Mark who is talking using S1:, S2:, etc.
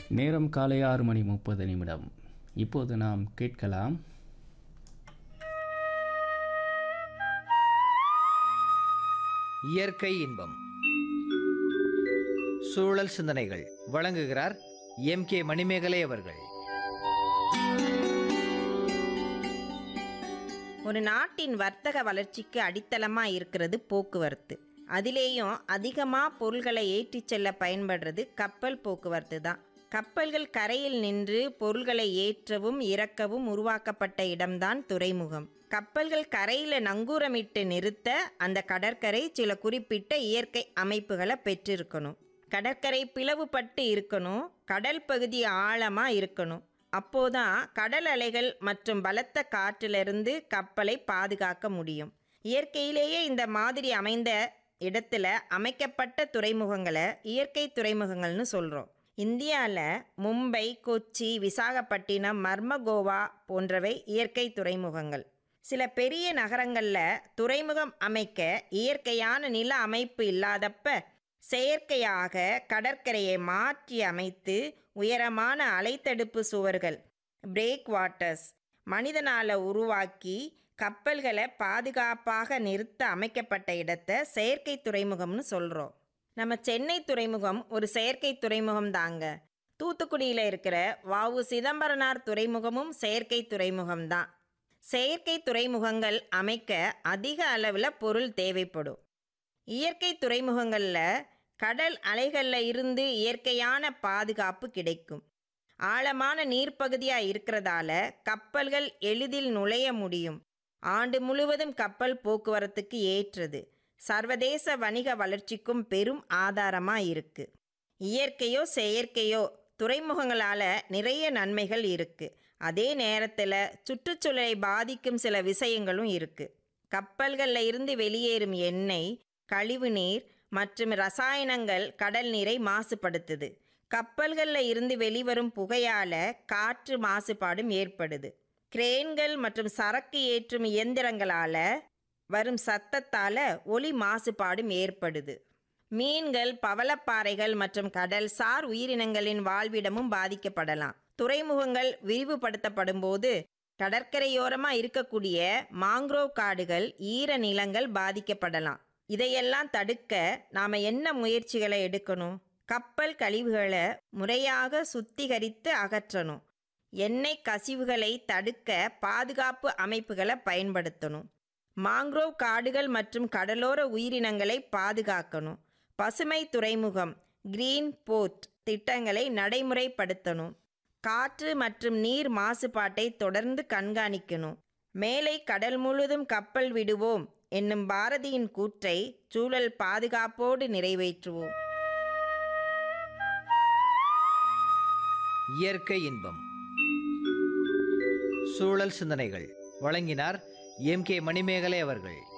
S1: நேரம் காலை ஆறு மணி முப்பது நிமிடம் இப்போது நாம் கேட்கலாம்
S2: இயற்கை இன்பம் சூழல் சிந்தனைகள் வழங்குகிறார் எம் கே மணிமேகலை அவர்கள்
S3: ஒரு நாட்டின் வர்த்தக வளர்ச்சிக்கு அடித்தளமாக இருக்கிறது போக்குவரத்து அதிலேயும் அதிகமாக பொருள்களை ஏற்றிச் செல்ல பயன்படுறது கப்பல் போக்குவரத்து தான் கப்பல்கள் கரையில் நின்று பொருள்களை ஏற்றவும் இறக்கவும் உருவாக்கப்பட்ட இடம்தான் துறைமுகம் கப்பல்கள் கரையில் நங்கூரமிட்டு நிறுத்த அந்த கடற்கரை சில குறிப்பிட்ட இயற்கை அமைப்புகளை பெற்றிருக்கணும் கடற்கரை பிளவுபட்டு இருக்கணும் கடல் பகுதி ஆழமாக இருக்கணும் அப்போதான் கடல் அலைகள் மற்றும் பலத்த காற்றிலிருந்து கப்பலை பாதுகாக்க முடியும் இயற்கையிலேயே இந்த மாதிரி அமைந்த இடத்துல அமைக்கப்பட்ட துறைமுகங்களை இயற்கை துறைமுகங்கள்னு சொல்கிறோம் இந்தியாவில் மும்பை கொச்சி விசாகப்பட்டினம் மர்மகோவா போன்றவை இயற்கை துறைமுகங்கள் சில பெரிய நகரங்களில் துறைமுகம் அமைக்க இயற்கையான நில அமைப்பு இல்லாதப்ப செயற்கையாக கடற்கரையை மாற்றி அமைத்து உயரமான அலைத்தடுப்பு சுவர்கள் பிரேக் வாட்டர்ஸ் மனிதனால் உருவாக்கி கப்பல்களை பாதுகாப்பாக நிறுத்த அமைக்கப்பட்ட இடத்தை செயற்கை துறைமுகம்னு சொல்கிறோம் நம்ம சென்னை துறைமுகம் ஒரு செயற்கை துறைமுகம் தாங்க தூத்துக்குடியில் இருக்கிற வாவு சிதம்பரனார் துறைமுகமும் செயற்கை துறைமுகம் தான் செயற்கை துறைமுகங்கள் அமைக்க அதிக அளவில் பொருள் தேவைப்படும் இயற்கை துறைமுகங்களில் கடல் அலைகளில் இருந்து இயற்கையான பாதுகாப்பு கிடைக்கும் ஆழமான நீர்ப்பகுதியாக இருக்கிறதால கப்பல்கள் எளிதில் நுழைய முடியும் ஆண்டு முழுவதும் கப்பல் போக்குவரத்துக்கு ஏற்றது சர்வதேச வணிக வளர்ச்சிக்கும் பெரும் ஆதாரமாக இருக்கு இயற்கையோ செயற்கையோ துறைமுகங்களால் நிறைய நன்மைகள் இருக்கு அதே நேரத்தில் சுற்றுச்சூழலை பாதிக்கும் சில விஷயங்களும் இருக்கு கப்பல்களில் இருந்து வெளியேறும் எண்ணெய் கழிவுநீர் மற்றும் ரசாயனங்கள் கடல் நீரை மாசுபடுத்துது கப்பல்களில் இருந்து வெளிவரும் புகையால் காற்று மாசுபாடும் ஏற்படுது கிரேன்கள் மற்றும் சரக்கு ஏற்றும் இயந்திரங்களால் வரும் சத்தத்தால் ஒலி மாசுபாடும் ஏற்படுது மீன்கள் பவளப்பாறைகள் மற்றும் கடல்சார் உயிரினங்களின் வாழ்விடமும் பாதிக்கப்படலாம் துறைமுகங்கள் விரிவுபடுத்தப்படும் போது கடற்கரையோரமாக இருக்கக்கூடிய மாங்க்ரோவ் காடுகள் ஈர நிலங்கள் பாதிக்கப்படலாம் இதையெல்லாம் தடுக்க நாம் என்ன முயற்சிகளை எடுக்கணும் கப்பல் கழிவுகளை முறையாக சுத்திகரித்து அகற்றணும் எண்ணெய் கசிவுகளை தடுக்க பாதுகாப்பு அமைப்புகளை பயன்படுத்தணும் மாங்க்ரோவ் காடுகள் மற்றும் கடலோர உயிரினங்களை பாதுகாக்கணும் பசுமை துறைமுகம் கிரீன் போர்ட் திட்டங்களை நடைமுறைப்படுத்தணும் காற்று மற்றும் நீர் மாசுபாட்டை தொடர்ந்து கண்காணிக்கணும் மேலை கடல் முழுதும் கப்பல் விடுவோம் என்னும் பாரதியின் கூற்றை சூழல் பாதுகாப்போடு நிறைவேற்றுவோம்
S2: இயற்கை இன்பம் சூழல் சிந்தனைகள் வழங்கினார் எம் கே மணிமேகலை அவர்கள்